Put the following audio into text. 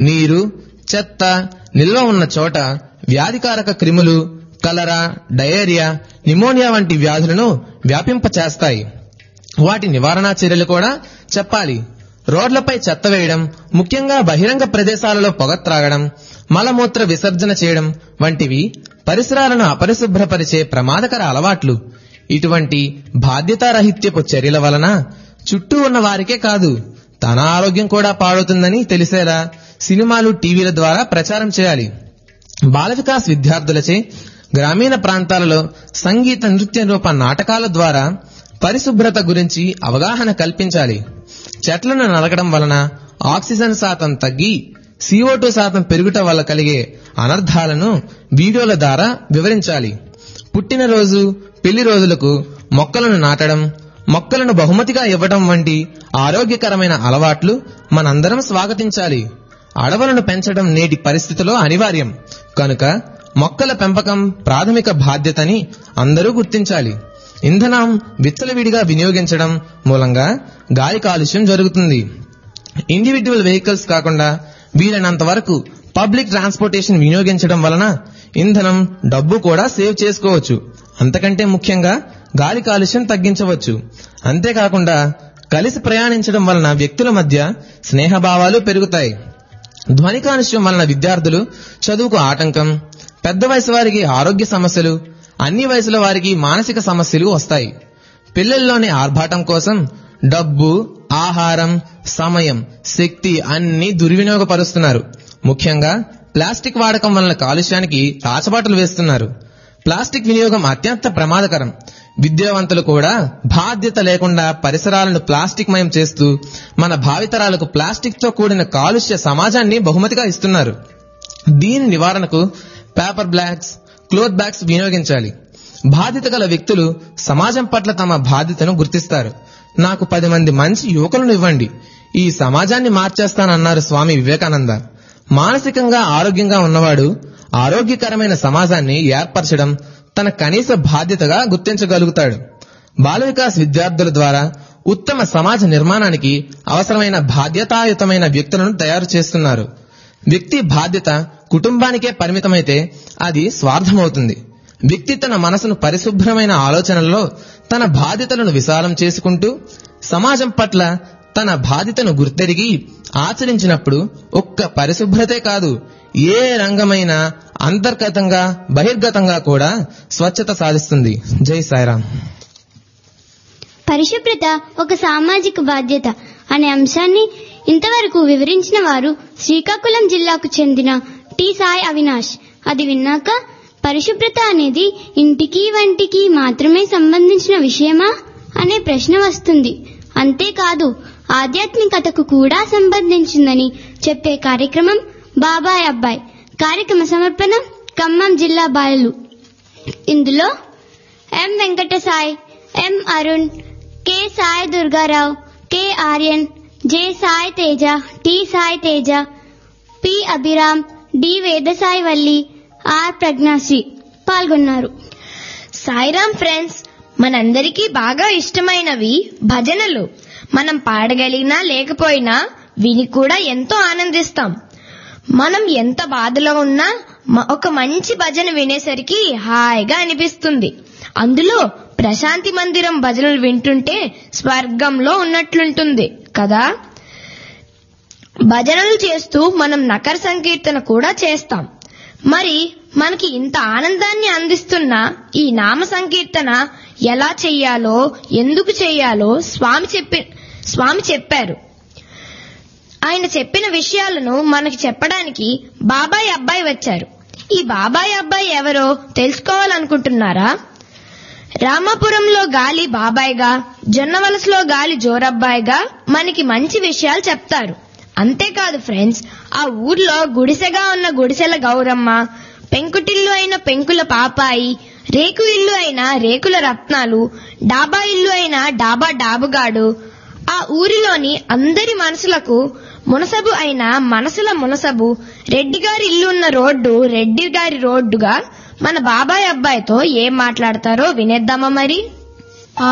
నీరు చెత్త నిల్వ ఉన్న చోట వ్యాధికారక క్రిములు కలరా డయేరియా నిమోనియా వంటి వ్యాధులను వ్యాపింపచేస్తాయి వాటి నివారణా చర్యలు కూడా చెప్పాలి రోడ్లపై చెత్త వేయడం ముఖ్యంగా బహిరంగ ప్రదేశాలలో పొగ త్రాగడం మలమూత్ర విసర్జన చేయడం వంటివి పరిసరాలను అపరిశుభ్రపరిచే ప్రమాదకర అలవాట్లు ఇటువంటి బాధ్యతారహిత్యపు చర్యల వలన చుట్టూ ఉన్న వారికే కాదు తన ఆరోగ్యం కూడా పాడవుతుందని తెలిసేలా సినిమాలు టీవీల ద్వారా ప్రచారం చేయాలి బాల వికాస్ విద్యార్థులచే గ్రామీణ ప్రాంతాలలో సంగీత నృత్య రూప నాటకాల ద్వారా పరిశుభ్రత గురించి అవగాహన కల్పించాలి చెట్లను నరకడం వలన ఆక్సిజన్ శాతం తగ్గి CO2 శాతం పెరుగుట వల్ల కలిగే అనర్థాలను వీడియోల ద్వారా వివరించాలి పుట్టినరోజు పెళ్లి రోజులకు మొక్కలను నాటడం మొక్కలను బహుమతిగా ఇవ్వడం వంటి ఆరోగ్యకరమైన అలవాట్లు మనందరం స్వాగతించాలి అడవులను పెంచడం నేటి పరిస్థితిలో అనివార్యం కనుక మొక్కల పెంపకం ప్రాథమిక బాధ్యతని అందరూ గుర్తించాలి ఇంధనం విచ్చలవిడిగా వినియోగించడం మూలంగా గాలి కాలుష్యం జరుగుతుంది ఇండివిడ్యువల్ వెహికల్స్ కాకుండా వీలైనంత వరకు పబ్లిక్ ట్రాన్స్పోర్టేషన్ వినియోగించడం వలన ఇంధనం డబ్బు కూడా సేవ్ చేసుకోవచ్చు అంతకంటే ముఖ్యంగా గాలి కాలుష్యం తగ్గించవచ్చు అంతేకాకుండా కలిసి ప్రయాణించడం వలన వ్యక్తుల మధ్య స్నేహభావాలు పెరుగుతాయి ధ్వని కాలుష్యం వలన విద్యార్థులు చదువుకు ఆటంకం పెద్ద వయసు వారికి ఆరోగ్య సమస్యలు అన్ని వయసుల వారికి మానసిక సమస్యలు వస్తాయి పిల్లల్లోని ఆర్భాటం కోసం డబ్బు ఆహారం సమయం శక్తి అన్ని దుర్వినియోగపరుస్తున్నారు ముఖ్యంగా ప్లాస్టిక్ వాడకం వలన కాలుష్యానికి రాచబాటలు వేస్తున్నారు ప్లాస్టిక్ వినియోగం అత్యంత ప్రమాదకరం విద్యావంతులు కూడా బాధ్యత లేకుండా పరిసరాలను ప్లాస్టిక్ మయం చేస్తూ మన భావితరాలకు ప్లాస్టిక్ తో కూడిన కాలుష్య సమాజాన్ని బహుమతిగా ఇస్తున్నారు దీని నివారణకు పేపర్ బ్లాగ్స్ క్లోత్ బ్యాగ్స్ వినియోగించాలి బాధ్యత గల వ్యక్తులు సమాజం పట్ల తమ బాధ్యతను గుర్తిస్తారు నాకు పది మంది మంచి యువకులను ఇవ్వండి ఈ సమాజాన్ని మార్చేస్తానన్నారు స్వామి వివేకానంద మానసికంగా ఆరోగ్యంగా ఉన్నవాడు ఆరోగ్యకరమైన సమాజాన్ని ఏర్పరచడం తన కనీస బాధ్యతగా గుర్తించగలుగుతాడు బాల వికాస్ విద్యార్థుల ద్వారా ఉత్తమ సమాజ నిర్మాణానికి అవసరమైన బాధ్యతాయుతమైన వ్యక్తులను తయారు చేస్తున్నారు వ్యక్తి బాధ్యత కుటుంబానికే పరిమితమైతే అది స్వార్థమవుతుంది వ్యక్తి తన మనసును పరిశుభ్రమైన ఆలోచనల్లో తన బాధ్యతలను విశాలం చేసుకుంటూ సమాజం పట్ల తన బాధ్యతను గుర్తెరిగి ఆచరించినప్పుడు ఒక్క పరిశుభ్రతే కాదు ఏ రంగమైనా అంతర్గతంగా బహిర్గతంగా కూడా స్వచ్ఛత సాధిస్తుంది జై సాయిరామ్ పరిశుభ్రత ఒక సామాజిక బాధ్యత అనే అంశాన్ని ఇంతవరకు వివరించిన వారు శ్రీకాకుళం జిల్లాకు చెందిన టి సాయి అవినాష్ అది విన్నాక పరిశుభ్రత అనేది ఇంటికి వంటికి మాత్రమే సంబంధించిన విషయమా అనే ప్రశ్న వస్తుంది అంతేకాదు ఆధ్యాత్మికతకు కూడా సంబంధించిందని చెప్పే కార్యక్రమం బాబాయ్ అబ్బాయ్ కార్యక్రమ సమర్పణ ఖమ్మం జిల్లా బాలలు ఇందులో M Venkata Sai M Arun K Sai Durgarao K Aryan J Sai Teja T Sai Teja P Abhiram D Vedasai Valli R Prajnasri పాల్గొన్నారు సాయిరామ్ ఫ్రెండ్స్ మనందరికీ బాగా ఇష్టమైనవి భజనలు మనం పాడగలిగినా లేకపోయినా విని కూడా ఎంతో ఆనందిస్తాం మనం ఎంత బాధలో ఉన్నా మ- ఒక మంచి భజన వినేసరికి హాయిగా అనిపిస్తుంది అందులో ప్రశాంతి మందిరం భజనలు వింటుంటే స్వర్గంలో ఉన్నట్లుంటుంది కదా భజనలు చేస్తూ మనం నకర సంకీర్తన కూడా చేస్తాం మరి మనకి ఇంత ఆనందాన్ని అందిస్తున్న ఈ నామ సంకీర్తన ఎలా చెయ్యాలో ఎందుకు చెయ్యాలో స్వామి చెప్పి స్వామి చెప్పారు ఆయన చెప్పిన విషయాలను మనకి చెప్పడానికి బాబాయ్ అబ్బాయి వచ్చారు ఈ బాబాయ్ అబ్బాయి ఎవరో తెలుసుకోవాలనుకుంటున్నారా రామాపురంలో గాలి బాబాయ్గా జొన్నవలసలో గాలి జోరబ్బాయిగా మనకి మంచి విషయాలు చెప్తారు అంతేకాదు ఫ్రెండ్స్ ఆ ఊర్లో గుడిసెగా ఉన్న గుడిసెల గౌరమ్మ పెంకుటిల్లు అయిన పెంకుల పాపాయి రేకు ఇల్లు అయిన రేకుల రత్నాలు డాబా ఇల్లు అయిన డాబా డాబుగాడు ఆ ఊరిలోని అందరి మనసులకు మునసబు అయిన మనసుల మునసబు రెడ్డి గారి ఇల్లు ఉన్న రోడ్డు రెడ్డి గారి రోడ్డుగా మన బాబాయ్ అబ్బాయితో ఏం మాట్లాడతారో వినేద్దామా మరి